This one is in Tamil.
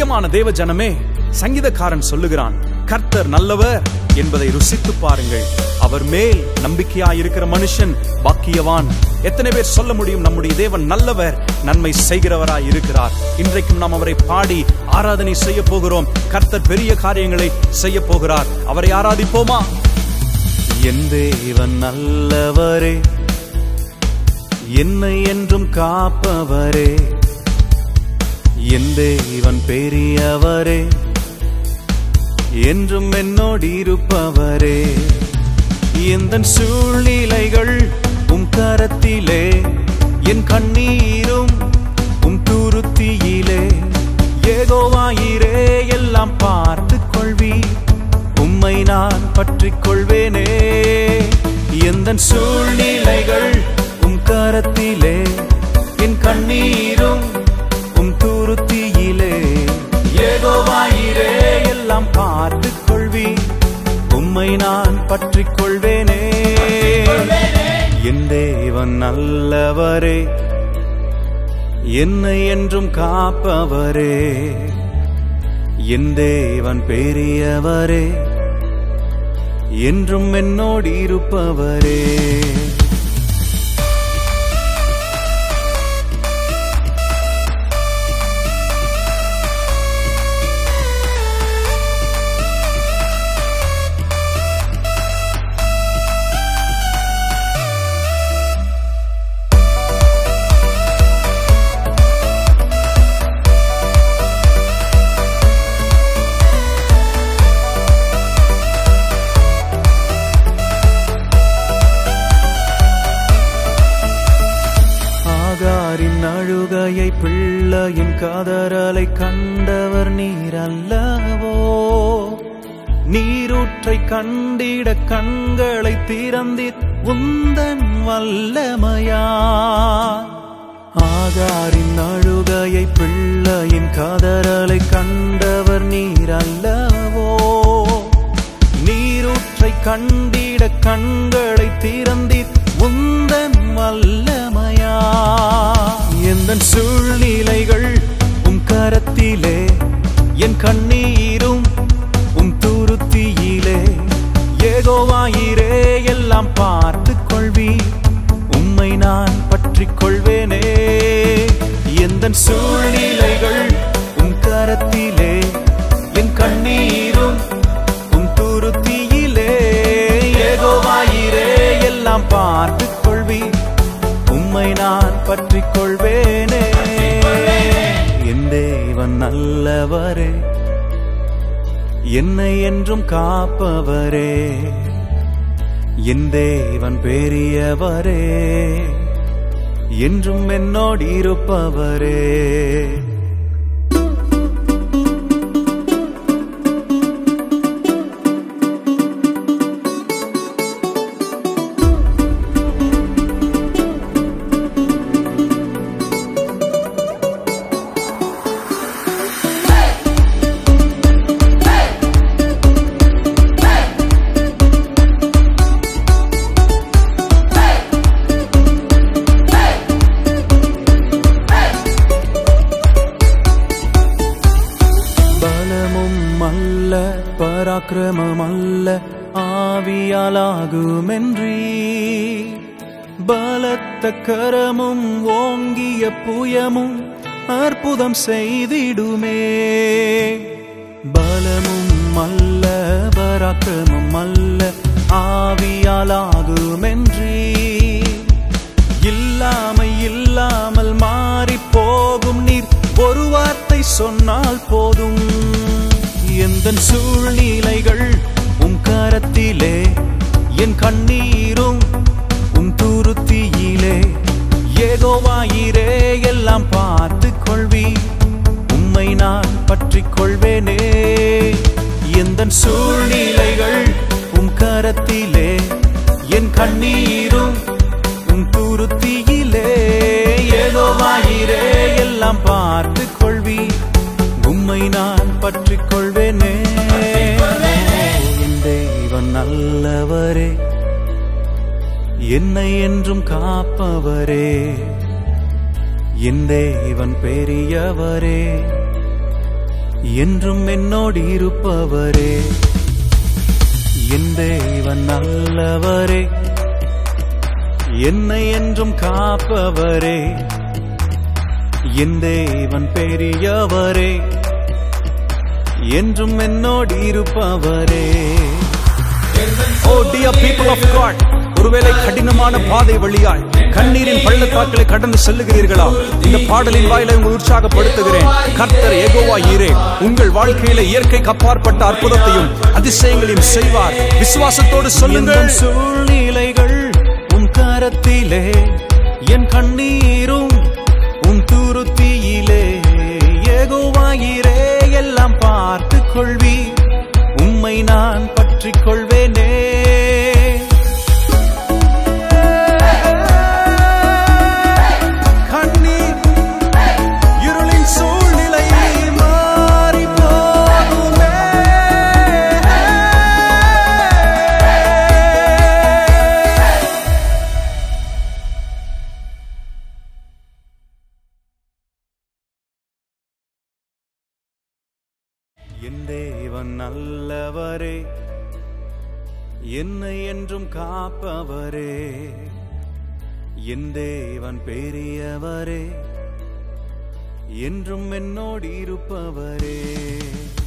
பிரியமான தேவ ஜனமே சங்கீதக்காரன் சொல்லுகிறான் கர்த்தர் நல்லவர் என்பதை ருசித்து பாருங்கள் அவர் மேல் நம்பிக்கையாயிருக்கிற மனுஷன் பாக்கியவான் எத்தனை பேர் சொல்ல முடியும் நம்முடைய தேவன் நல்லவர் நன்மை செய்கிறவராய் இருக்கிறார் இன்றைக்கும் நாம் அவரை பாடி ஆராதனை செய்ய போகிறோம் கர்த்தர் பெரிய காரியங்களை செய்ய போகிறார் அவரை ஆராதிப்போமா என் தேவன் நல்லவரே என்னை என்றும் காப்பவரே என் தேவன் பெரியவரே என்றும் என்னோடு இருப்பவரே எந்த சூழ்நிலைகள் உம் கரத்திலே என் கண்ணீரும் உம் துருத்தியிலே ஏகோவாயிரே எல்லாம் பார்த்து கொள்வி உம்மை நான் பற்றிக் கொள்வேனே எந்த சூழ்நிலைகள் உம் கரத்திலே என் கண்ணீரும் உம் துருத்தியிலே ஏகோவாயிரே எல்லாம் பார்த்து கொள்வி உம்மை நான் பற்றிக் கொள்வேனே என் தேவன் நல்லவரே என்னை என்றும் காப்பவரே என் தேவன் பெரியவரே என்றும் என்னோடு இருப்பவரே ஆகாரின் அழுகையை பிள்ளையின் கதறலை கண்டவர் நீர் அல்லவோ நீரூற்றை கண்டிட கண்களை திறந்தீர் உந்தன் வல்லமையா ஆகாரின் அழுகையை பிள்ளையின் கதறலை கண்டவர் நீர் அல்லவோ நீரூற்றை கண்டிட கண்களை திறந்தீர் உந்தன் வல்லமையா எந்த சூழ்நிலைகள் உம் கரத்திலே என் கண்ணீரும் உம் துருத்தியிலே ஏகோவாயிரே எல்லாம் பார்த்து கொள்வி உம்மை நான் பற்றிக் கொள்வேனே எந்த சூழ்நிலைகள் உம் கரத்திலே என் கண்ணீரும் உம் துருத்தியிலே ஏகோவாயிரே எல்லாம் பார்த்து கொள்வி உம்மை நான் பற்றிக் கொள்வேனே என் தேவன் நல்லவரே என்னை என்றும் காப்பவரே என் தேவன் பெரியவரே என்றும் என்னோடு இருப்பவரே பலமும் அல்ல பராக்கிரமம் அல்ல ஆவியாலாகுமென்றீ பலத்த கரமும் ஓங்கிய புயமும் அற்புதம் செய்திடுமே பலமும் அல்ல பராக்கிரமம் அல்ல ஆவியாலாகுமென்றீ இல்லாமை இல்லாமல் மாறி போகும் நீர் ஒரு வார்த்தை சொன்னால் போதும் எந்த சூழ்நிலைகள் உம் கரத்திலே என் கண்ணீரும் உம் துருத்தியிலே ஏகோவாயிரே எல்லாம் பார்த்து கொள்வி உம்மை நான் பற்றிக் கொள்வேனே எந்த சூழ்நிலைகள் உம் கரத்திலே என் கண்ணீரும் உம் துருத்தியிலே ஏகோவாயிரே எல்லாம் பார்த்து கொள்வி உம்மை நான் பற்றிக் கொள்வேனே என் தேவன் நல்லவரே என்னை என்றும் காப்பவரே என் தேவன் பெரியவரே என்றும் என்னோடு இருப்பவரே என் தேவன் நல்லவரே என்னை என்றும் காப்பவரே என் தேவன் பெரியவரே என்றும் என்னோடு இருப்பவரே oh dear people of God ஒருவேளை கடினமான பாதை வழியாய் கண்ணீரின் பள்ளத்தாக்களை கடந்து செல்லுகிறீர்களா இந்த பாடலின் வாயிலை உங்கள் உற்சாகப்படுத்துகிறேன் கர்த்தர் எகோவா ஈரே உங்கள் வாழ்க்கையில இயற்கைக்கு அப்பாற்பட்ட அற்புதத்தையும் அதிசயங்களையும் செய்வார் விசுவாசத்தோடு சொல்லுங்கள் சூழ்நிலைகள் உன் கரத்திலே என் கண்ணீரும் உன் துருத்தியிலே ஏகோவாயிரே எல்லாம் பார்த்து கொள்வி உம்மை நான் பற்றிக் கொள்வேனே கண்ணீர் இருளின் சூழ்நிலை மாறி போகுமே என் தேவன் நல்லவரே என்னை என்றும் காப்பவரே என் தேவன் பெரியவரே என்றும் என்னோடு இருப்பவரே